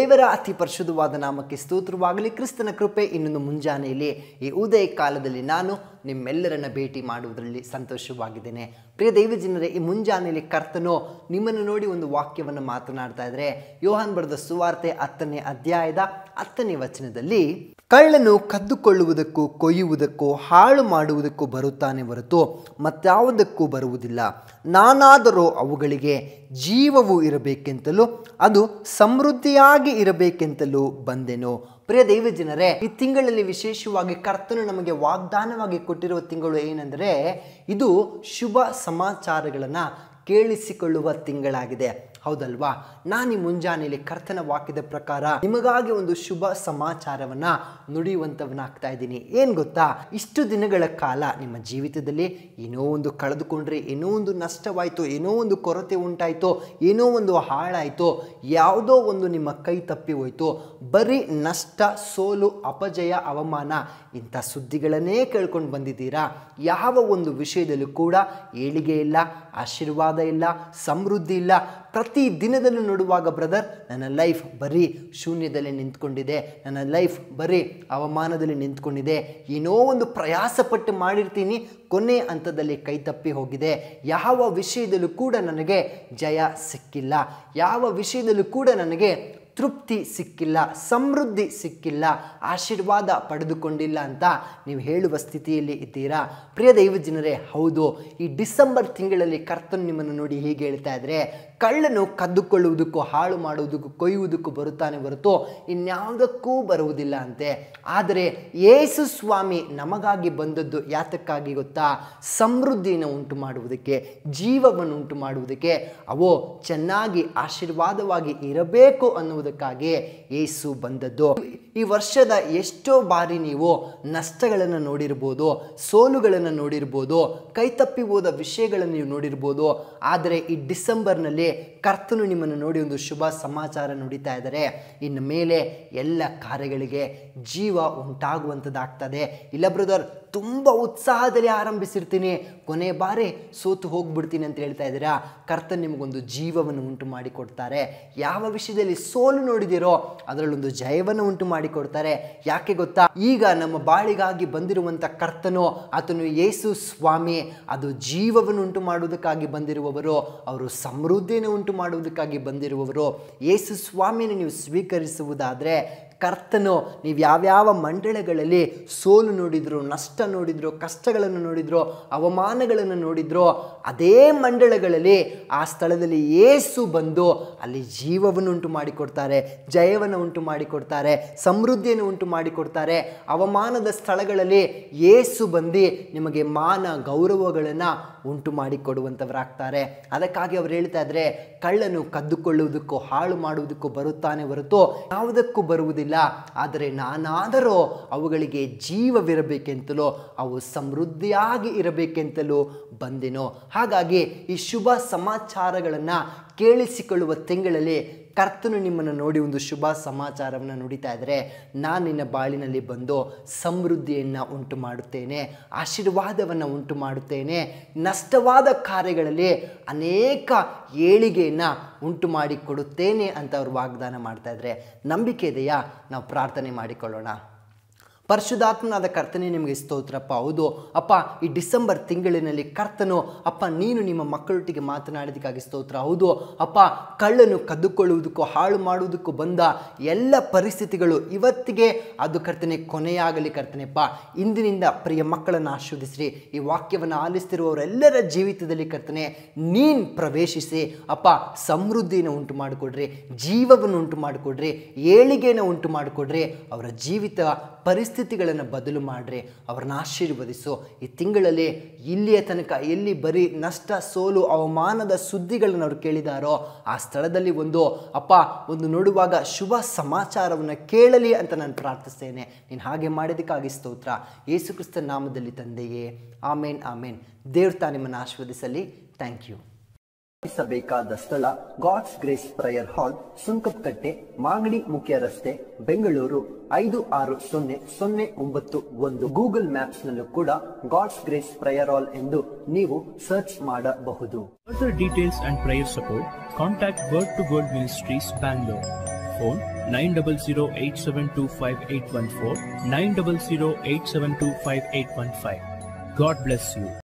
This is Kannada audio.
ದೇವರ ಅತಿ ಪರಿಶುದ್ಧವಾದ ನಾಮಕ್ಕೆ ಸ್ತೋತ್ರವಾಗಲಿ ಕ್ರಿಸ್ತನ ಕೃಪೆ ಇನ್ನೊಂದು ಮುಂಜಾನೆಯಲ್ಲಿ ಈ ಉದಯ ಕಾಲದಲ್ಲಿ ನಾನು ನಿಮ್ಮೆಲ್ಲರನ್ನ ಭೇಟಿ ಮಾಡುವುದರಲ್ಲಿ ಸಂತೋಷವಾಗಿದ್ದೇನೆ ಪ್ರಿಯ ದೈವಜನರೇ ಈ ಮುಂಜಾನೆಯಲ್ಲಿ ಕರ್ತನು ನಿಮ್ಮನ್ನು ನೋಡಿ ಒಂದು ವಾಕ್ಯವನ್ನು ಮಾತನಾಡ್ತಾ ಇದ್ರೆ ಯೋಹಾನ್ ಬರೆದ ಸುವಾರ್ತೆ ಹತ್ತನೇ ಅಧ್ಯಾಯದ ಹತ್ತನೇ ವಚನದಲ್ಲಿ ಕಳ್ಳನು ಕದ್ದುಕೊಳ್ಳುವುದಕ್ಕೂ ಕೊಯ್ಯುವುದಕ್ಕೂ ಹಾಳು ಮಾಡುವುದಕ್ಕೂ ಬರುತ್ತಾನೆ ಹೊರತು ಮತ್ಯಾವುದಕ್ಕೂ ಬರುವುದಿಲ್ಲ ನಾನಾದರೂ ಅವುಗಳಿಗೆ ಜೀವವು ಇರಬೇಕೆಂತಲೂ ಅದು ಸಮೃದ್ಧಿಯಾಗಿ ಇರಬೇಕೆಂತಲೂ ಬಂದೆನು ಪ್ರಿಯ ದೈವಜನರೇ ಈ ತಿಂಗಳಲ್ಲಿ ವಿಶೇಷವಾಗಿ ಕರ್ತನು ನಮಗೆ ವಾಗ್ದಾನವಾಗಿ ಕೊಟ್ಟಿರುವ ತಿಂಗಳು ಏನೆಂದರೆ ಇದು ಶುಭ ಸಮಾಚಾರಗಳನ್ನು ಕೇಳಿಸಿಕೊಳ್ಳುವ ತಿಂಗಳಾಗಿದೆ ಹೌದಲ್ವಾ ನಾನು ಈ ಮುಂಜಾನೆಯಲ್ಲಿ ಕರ್ತನ ವಾಕ್ಯದ ಪ್ರಕಾರ ನಿಮಗಾಗಿ ಒಂದು ಶುಭ ಸಮಾಚಾರವನ್ನ ನುಡಿಯುವಂಥವನಾಗ್ತಾ ಇದ್ದೀನಿ ಏನು ಗೊತ್ತಾ ಇಷ್ಟು ದಿನಗಳ ಕಾಲ ನಿಮ್ಮ ಜೀವಿತದಲ್ಲಿ ಏನೋ ಒಂದು ಕಳೆದುಕೊಂಡ್ರೆ ಏನೋ ಒಂದು ನಷ್ಟವಾಯಿತು ಏನೋ ಒಂದು ಕೊರತೆ ಉಂಟಾಯಿತು ಏನೋ ಒಂದು ಹಾಳಾಯಿತು ಯಾವುದೋ ಒಂದು ನಿಮ್ಮ ಕೈ ತಪ್ಪಿ ಹೋಯಿತು ಬರೀ ನಷ್ಟ ಸೋಲು ಅಪಜಯ ಅವಮಾನ ಇಂಥ ಸುದ್ದಿಗಳನ್ನೇ ಕೇಳ್ಕೊಂಡು ಬಂದಿದ್ದೀರಾ ಯಾವ ಒಂದು ವಿಷಯದಲ್ಲೂ ಕೂಡ ಏಳಿಗೆ ಇಲ್ಲ ಆಶೀರ್ವಾದ ಇಲ್ಲ ಸಮೃದ್ಧಿ ಇಲ್ಲ ಪ್ರತಿ ದಿನದಲ್ಲೂ ನೋಡುವಾಗ ಬ್ರದರ್ ನನ್ನ ಲೈಫ್ ಬರೀ ಶೂನ್ಯದಲ್ಲಿ ನಿಂತ್ಕೊಂಡಿದೆ ನನ್ನ ಲೈಫ್ ಬರೀ ಅವಮಾನದಲ್ಲಿ ನಿಂತ್ಕೊಂಡಿದೆ ಏನೋ ಒಂದು ಪ್ರಯಾಸಪಟ್ಟು ಮಾಡಿರ್ತೀನಿ ಕೊನೆ ಹಂತದಲ್ಲಿ ಕೈ ತಪ್ಪಿ ಹೋಗಿದೆ ಯಾವ ವಿಷಯದಲ್ಲೂ ಕೂಡ ನನಗೆ ಜಯ ಸಿಕ್ಕಿಲ್ಲ ಯಾವ ವಿಷಯದಲ್ಲೂ ಕೂಡ ನನಗೆ ತೃಪ್ತಿ ಸಿಕ್ಕಿಲ್ಲ ಸಮೃದ್ಧಿ ಸಿಕ್ಕಿಲ್ಲ ಆಶೀರ್ವಾದ ಪಡೆದುಕೊಂಡಿಲ್ಲ ಅಂತ ನೀವು ಹೇಳುವ ಸ್ಥಿತಿಯಲ್ಲಿ ಇದ್ದೀರಾ ಪ್ರಿಯ ದೈವಜನರೇ ಹೌದು ಈ ಡಿಸೆಂಬರ್ ತಿಂಗಳಲ್ಲಿ ಕರ್ತನು ನಿಮ್ಮನ್ನು ನೋಡಿ ಹೀಗೆ ಹೇಳ್ತಾ ಇದ್ರೆ ಕಳ್ಳನು ಕದ್ದುಕೊಳ್ಳುವುದಕ್ಕೂ ಹಾಳು ಮಾಡುವುದಕ್ಕೂ ಕೊಯ್ಯುವುದಕ್ಕೂ ಬರುತ್ತಾನೆ ಹೊರತು ಇನ್ಯಾವುದಕ್ಕೂ ಬರುವುದಿಲ್ಲ ಅಂತೆ ಆದರೆ ಯೇಸು ಸ್ವಾಮಿ ನಮಗಾಗಿ ಬಂದದ್ದು ಯಾತಕ್ಕಾಗಿ ಗೊತ್ತಾ ಸಮೃದ್ಧಿಯನ್ನು ಉಂಟು ಮಾಡುವುದಕ್ಕೆ ಜೀವವನ್ನು ಉಂಟು ಮಾಡುವುದಕ್ಕೆ ಅವು ಚೆನ್ನಾಗಿ ಆಶೀರ್ವಾದವಾಗಿ ಇರಬೇಕು ಅನ್ನುವುದಕ್ಕಾಗಿ ಯೇಸು ಬಂದದ್ದು ಈ ವರ್ಷದ ಎಷ್ಟೋ ಬಾರಿ ನೀವು ನಷ್ಟಗಳನ್ನು ನೋಡಿರ್ಬೋದು ಸೋಲುಗಳನ್ನು ನೋಡಿರ್ಬೋದು ಕೈತಪ್ಪಿ ಹೋದ ವಿಷಯಗಳನ್ನು ನೀವು ನೋಡಿರ್ಬೋದು ಆದರೆ ಈ ಡಿಸೆಂಬರ್ನಲ್ಲಿ ಕರ್ತನು ನಿಮ್ಮನ್ನು ನೋಡಿ ಒಂದು ಶುಭ ಸಮಾಚಾರ ನುಡಿತಾ ಇದ್ದಾರೆ ಇನ್ನು ಮೇಲೆ ಎಲ್ಲ ಕಾರ್ಯಗಳಿಗೆ ಜೀವ ಉಂಟಾಗುವಂಥದ್ದಾಗ್ತದೆ ಇಲ್ಲ ಬ್ರದರ್ ತುಂಬ ಉತ್ಸಾಹದಲ್ಲಿ ಆರಂಭಿಸಿರ್ತೀನಿ ಕೊನೆ ಬಾರಿ ಸೋತು ಹೋಗ್ಬಿಡ್ತೀನಿ ಅಂತ ಹೇಳ್ತಾ ಇದ್ದೀರಾ ಕರ್ತನ್ ನಿಮಗೊಂದು ಜೀವವನ್ನು ಉಂಟು ಮಾಡಿಕೊಡ್ತಾರೆ ಯಾವ ವಿಷಯದಲ್ಲಿ ಸೋಲು ನೋಡಿದಿರೋ ಅದರಲ್ಲೊಂದು ಜಯವನ್ನು ಉಂಟು ಮಾಡಿಕೊಡ್ತಾರೆ ಯಾಕೆ ಗೊತ್ತಾ ಈಗ ನಮ್ಮ ಬಾಳಿಗಾಗಿ ಬಂದಿರುವಂಥ ಕರ್ತನು ಆತನು ಯೇಸು ಸ್ವಾಮಿ ಅದು ಜೀವವನ್ನು ಉಂಟು ಮಾಡುವುದಕ್ಕಾಗಿ ಬಂದಿರುವವರು ಅವರು ಸಮೃದ್ಧಿಯನ್ನು ಉಂಟು ಮಾಡುವುದಕ್ಕಾಗಿ ಬಂದಿರುವವರು ಯೇಸು ಸ್ವಾಮಿಯನ್ನು ನೀವು ಸ್ವೀಕರಿಸುವುದಾದರೆ ಕರ್ತನು ನೀವು ಯಾವ್ಯಾವ ಮಂಡಳಗಳಲ್ಲಿ ಸೋಲು ನೋಡಿದ್ರು ನಷ್ಟ ನೋಡಿದ್ರು ಕಷ್ಟಗಳನ್ನು ನೋಡಿದ್ರು ಅವಮಾನಗಳನ್ನು ನೋಡಿದ್ರು ಅದೇ ಮಂಡಳಗಳಲ್ಲಿ ಆ ಸ್ಥಳದಲ್ಲಿ ಏಸು ಬಂದು ಅಲ್ಲಿ ಜೀವವನ್ನು ಉಂಟು ಮಾಡಿಕೊಡ್ತಾರೆ ಜಯವನ್ನು ಉಂಟು ಮಾಡಿಕೊಡ್ತಾರೆ ಸಮೃದ್ಧಿಯನ್ನು ಉಂಟು ಮಾಡಿಕೊಡ್ತಾರೆ ಅವಮಾನದ ಸ್ಥಳಗಳಲ್ಲಿ ಏಸು ಬಂದು ನಿಮಗೆ ಮಾನ ಗೌರವಗಳನ್ನು ಉಂಟು ಮಾಡಿಕೊಡುವಂಥವರಾಗ್ತಾರೆ ಅದಕ್ಕಾಗಿ ಅವ್ರು ಹೇಳ್ತಾ ಇದ್ರೆ ಕಳ್ಳನು ಕದ್ದುಕೊಳ್ಳುವುದಕ್ಕೂ ಹಾಳು ಮಾಡುವುದಕ್ಕೂ ಬರುತ್ತಾನೆ ಹೊರತು ಯಾವುದಕ್ಕೂ ಬರುವುದಿಲ್ಲ ಆದರೆ ನಾನಾದರೂ ಅವುಗಳಿಗೆ ಜೀವವಿರಬೇಕೆಂತಲೂ ಅವು ಸಮೃದ್ಧಿಯಾಗಿ ಇರಬೇಕೆಂತಲೂ ಬಂದೆನು ಹಾಗಾಗಿ ಈ ಶುಭ ಸಮಾಚಾರಗಳನ್ನು ಕೇಳಿಸಿಕೊಳ್ಳುವ ತಿಂಗಳಲ್ಲಿ ಕರ್ತನು ನಿಮ್ಮನ್ನು ನೋಡಿ ಒಂದು ಶುಭ ಸಮಾಚಾರವನ್ನು ನುಡಿತಾ ಇದ್ದರೆ ನಾನು ನಿನ್ನ ಬಾಳಿನಲ್ಲಿ ಬಂದು ಸಮೃದ್ಧಿಯನ್ನು ಉಂಟು ಮಾಡುತ್ತೇನೆ ಆಶೀರ್ವಾದವನ್ನು ಉಂಟು ಮಾಡುತ್ತೇನೆ ನಷ್ಟವಾದ ಕಾರ್ಯಗಳಲ್ಲಿ ಅನೇಕ ಏಳಿಗೆಯನ್ನು ಉಂಟು ಮಾಡಿ ಕೊಡುತ್ತೇನೆ ಅಂತ ಅವರು ವಾಗ್ದಾನ ಮಾಡ್ತಾ ಇದ್ದಾರೆ ನಂಬಿಕೆ ಇದೆಯಾ ನಾವು ಪ್ರಾರ್ಥನೆ ಮಾಡಿಕೊಳ್ಳೋಣ ಪರಿಶುದ್ಧಾತ್ಮನಾದ ಕರ್ತನೆ ನಿಮಗೆ ಸ್ತೋತ್ರಪ್ಪ ಹೌದು ಅಪ್ಪ ಈ ಡಿಸೆಂಬರ್ ತಿಂಗಳಿನಲ್ಲಿ ಕರ್ತನು ಅಪ್ಪ ನೀನು ನಿಮ್ಮ ಮಕ್ಕಳೊಟ್ಟಿಗೆ ಮಾತನಾಡಿದಕ್ಕಾಗಿ ಸ್ತೋತ್ರ ಹೌದು ಅಪ್ಪ ಕಳ್ಳನು ಕದ್ದುಕೊಳ್ಳುವುದಕ್ಕೂ ಹಾಳು ಮಾಡುವುದಕ್ಕೂ ಬಂದ ಎಲ್ಲ ಪರಿಸ್ಥಿತಿಗಳು ಇವತ್ತಿಗೆ ಅದು ಕರ್ತನೆ ಕೊನೆಯಾಗಲಿ ಕರ್ತನೆಪ್ಪ ಇಂದಿನಿಂದ ಪ್ರಿಯ ಮಕ್ಕಳನ್ನು ಆಶೀರ್ವದಿಸ್ರಿ ಈ ವಾಕ್ಯವನ್ನು ಆಲಿಸ್ತಿರುವವರೆಲ್ಲರ ಜೀವಿತದಲ್ಲಿ ಕರ್ತನೆ ನೀನು ಪ್ರವೇಶಿಸಿ ಅಪ್ಪ ಸಮೃದ್ಧಿಯನ್ನು ಉಂಟು ಮಾಡಿಕೊಡ್ರಿ ಜೀವವನ್ನು ಉಂಟು ಮಾಡಿಕೊಡ್ರಿ ಏಳಿಗೆಯನ್ನು ಉಂಟು ಮಾಡಿಕೊಡ್ರಿ ಅವರ ಜೀವಿತ ಪರಿಸ್ಥಿತಿಗಳನ್ನು ಬದಲು ಮಾಡ್ರಿ ಅವ್ರನ್ನ ಆಶೀರ್ವದಿಸು ಈ ತಿಂಗಳಲ್ಲಿ ಇಲ್ಲಿಯ ತನಕ ಎಲ್ಲಿ ಬರೀ ನಷ್ಟ ಸೋಲು ಅವಮಾನದ ಸುದ್ದಿಗಳನ್ನು ಅವ್ರು ಕೇಳಿದಾರೋ ಆ ಸ್ಥಳದಲ್ಲಿ ಒಂದು ಅಪ್ಪ ಒಂದು ನೋಡುವಾಗ ಶುಭ ಸಮಾಚಾರವನ್ನು ಕೇಳಲಿ ಅಂತ ನಾನು ಪ್ರಾರ್ಥಿಸ್ತೇನೆ ನೀನು ಹಾಗೆ ಮಾಡಿದ್ದಕ್ಕಾಗಿ ಸ್ತೋತ್ರ ಯೇಸು ಕ್ರಿಸ್ತ ನಾಮದಲ್ಲಿ ತಂದೆಯೇ ಆಮೇನ್ ಆಮೇನ್ ದೇವ್ರ ತಾ ನಿಮ್ಮನ್ನು ಆಶೀರ್ವದಿಸಲಿ ಥ್ಯಾಂಕ್ ಯು ಬೇಕಾದ ಸ್ಥಳ God's grace prayer hall Sunkadakatte Magadi ಮುಖ್ಯ ರಸ್ತೆ ಬೆಂಗಳೂರು ಐದು ಆರು ಸೊನ್ನೆ ಸೊನ್ನೆ ಒಂಬತ್ತು ಒಂದು ಗೂಗಲ್ ಮ್ಯಾಪ್ಸ್ ನಲ್ಲೂ ಕೂಡ ಗಾಡ್ಸ್ ಗ್ರೇಸ್ ಪ್ರಯರ್ ಹಾಲ್ ಎಂದು ನೀವು ಸರ್ಚ್ ಮಾಡಬಹುದು Further details and prayer support, contact Word to Word Ministries, Bangalore. phone 9008725814 9008725815. God bless you.